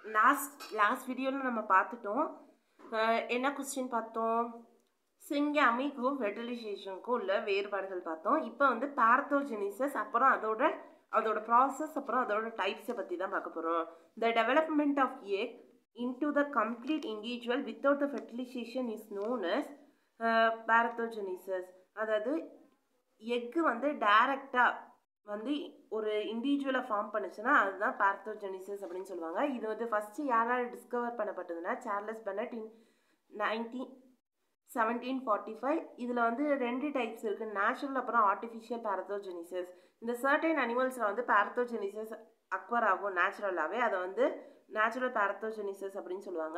last last வீடியோவில் நம்ம பார்த்துட்டோம் அஹ் என்ன கொஸ்டின் பார்த்தோம் சிங்காமிக்கும் ஃபெர்டிலைசேஷனுக்கும் உள்ள வேறுபாடுகள் பார்த்தோம் இப்போ வந்து பேரத்தோஜெனிசஸ் அப்புறம் அதோட அதோட ப்ராசஸ் அப்புறம் அதோட டைப்ஸை பற்றி தான் பார்க்க போகிறோம் the development of egg into the complete individual without the fertilization is known as parthenogenesis அதாவது எக்கு வந்து டைரக்டாக வந்து ஒரு இண்டிவிஜுவலை ஃபார்ம் பண்ணுச்சுன்னா அதுதான் பேரத்தோஜெனிசஸ் அப்படின்னு சொல்லுவாங்க இது வந்து ஃபஸ்ட்டு யாரால் டிஸ்கவர் பண்ணப்பட்டதுன்னா Charles Bonnet in nineteen seventeen forty five இதில் வந்து ரெண்டு டைப்ஸ் இருக்குது நேச்சுரல் அப்புறம் ஆர்டிஃபிஷியல் பேரத்தோஜெனிசஸ் இந்த சர்டைன் அனிமல்ஸில் வந்து பேரத்தோஜெனிசஸ் அக்வர் ஆகும் நேச்சுரலாகவே அதை வந்து நேச்சுரல் பேரத்தோஜெனிசஸ் அப்படின்னு சொல்லுவாங்க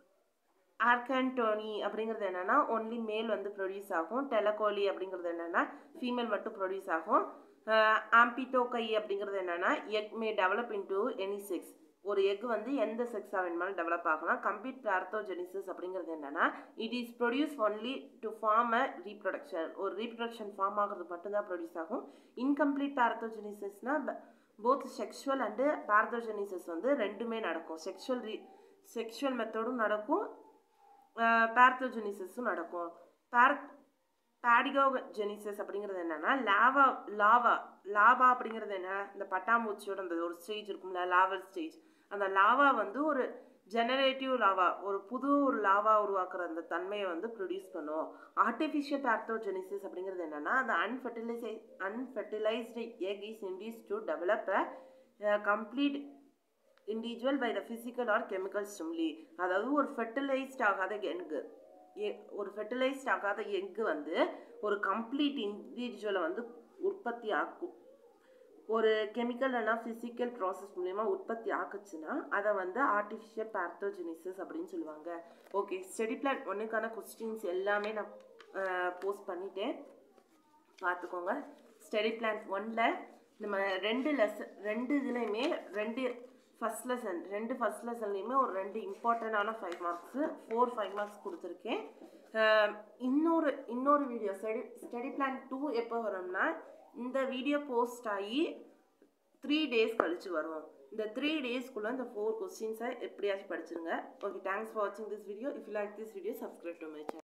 ஆர்கான்டோனி அப்படிங்கிறது என்னென்னா ஒன்லி மேல் வந்து ப்ரொடியூஸ் ஆகும் டெலகோலி அப்படிங்கிறது என்னென்னா ஃபீமேல் மட்டும் ப்ரொடியூஸ் ஆகும் ஆம்பிட்டோகை அப்படிங்கிறது என்னென்னா egg may develop into any sex ஒரு எக் வந்து எந்த செக்ஸாக வேணுமாலும் டெவலப் ஆகலாம் கம்ப்ளீட் பேரத்தோஜெனிசிஸ் அப்படிங்கிறது என்னென்னா it is produce only to form a reproduction ஒரு ரீப்ரொடக்ஷன் ஃபார்ம் ஆகிறது மட்டும்தான் ப்ரொடியூஸ் ஆகும் இன்கம்ப்ளீட் பேரத்தோஜெனிசிஸ்னால் போத் செக்ஷுவல் அண்டு பேரத்தோஜெனிசிஸ் வந்து ரெண்டுமே நடக்கும் செக்ஷுவல் ரீ செக்ஷுவல் மெத்தடும் நடக்கும் பேரத்தோஜெனிசிஸும் நடக்கும் பேர பேடிகோஜெனிசஸ் அப்படிங்கிறது என்னென்னா லாவா லாவா லாவா அப்படிங்கிறது என்ன இந்த பட்டாம்பூச்சியோட அந்த ஒரு ஸ்டேஜ் இருக்கும்ல லாவல் ஸ்டேஜ் அந்த லாவா வந்து ஒரு ஜெனரேட்டிவ் லாவா ஒரு புது ஒரு லாவா உருவாக்குற அந்த தன்மையை வந்து ப்ரொடியூஸ் பண்ணும் ஆர்டிஃபிஷியல் பேர்த்தோஜெனிசிஸ் அப்படிங்கிறது என்னென்னா அந்த அன்ஃபெர்டிலைசை unfertilised egg is induce to develop a complete individual by the physical or chemical stimuli அதாவது ஒரு ஃபெர்டிலைஸ்ட் ஆகாத எங்கு ஒரு ஃபெர்டிலைஸ்ட் ஆகாத எக்கு வந்து ஒரு கம்ப்ளீட் இண்டிவிஜுவலை வந்து உற்பத்தி ஆக்கும் ஒரு கெமிக்கல் இல்லைனா ஃபிசிக்கல் ப்ராசஸ் மூலயமா உற்பத்தி ஆக்குச்சுன்னா அதை வந்து ஆர்டிஃபிஷியல் பேர்த்தோஜெனிசிஸ் அப்படின்னு சொல்லுவாங்க ஓகே ஸ்டடி பிளான் ஒன்றுக்கான கொஸ்டின்ஸ் எல்லாமே நான் போஸ்ட் பண்ணிட்டேன் பார்த்துக்கோங்க ஸ்டடி பிளான் ஒன்னில் நம்ம ரெண்டு லெசன் ரெண்டு இதுலேயுமே ரெண்டு ஃபஸ்ட் லெசன் ரெண்டு ஃபஸ்ட் லெசன்லேயுமே ஒரு ரெண்டு இம்பார்ட்டண்ட்டான five marks four five marks கொடுத்துருக்கேன் இன்னொரு இன்னொரு video study study plan two எப்போ வரும்னா இந்த வீடியோ போஸ்ட் ஆகி த்ரீ டேஸ் கழிச்சு வரும் இந்த த்ரீ டேஸ்க்குள்ளே இந்த ஃபோர் கொஸ்டின்ஸை எப்படியாச்சும் படிச்சிருங்க ஓகே தேங்க்ஸ் ஃபார் வாட்சிங் this video if like this video subscribe to my channel